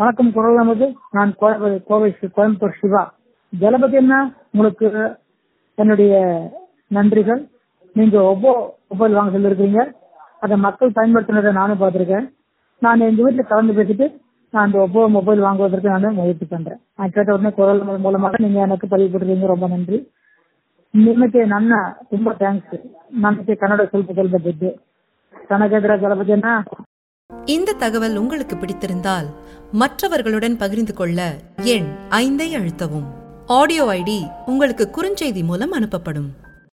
வணக்கம் குரல் நமது நான் கோவை கோவை சி- கோயம்புத்தூர் சிவா ஜலபதி அண்ணா உங்களுக்கு என்னுடைய நன்றிகள் நீங்க ஒவ்வொரு மொபைல் வாங்க சொல்லியிருக்கீங்க அதை மக்கள் பயன்படுத்தினதை நானும் பார்த்திருக்கேன் நான் எங்க வீட்டுல கலந்து பேசிட்டு நான் அந்த ஒவ்வொரு மொபைல் வாங்குவதற்கு நான் முயற்சி பண்றேன் நான் கேட்ட உடனே குரல் நமது மூலமாக நீங்க எனக்கு பதிவு போட்டிருக்கீங்க ரொம்ப நன்றி ನಿಮಗೆ ನನ್ನ ತುಂಬಾ ಥ್ಯಾಂಕ್ಸ್ ನನಗೆ ಕನ್ನಡ ಸ್ವಲ್ಪ ಸ್ವಲ್ಪ ಬಿದ್ದು ಚೆನ್ನಾಗಿದ್ರ ಜಲಪತಿ ಅಣ್ಣ இந்த தகவல் உங்களுக்கு பிடித்திருந்தால் மற்றவர்களுடன் பகிர்ந்து கொள்ள எண் ஐந்தை அழுத்தவும் ஆடியோ ஐடி உங்களுக்கு குறுஞ்செய்தி மூலம் அனுப்பப்படும்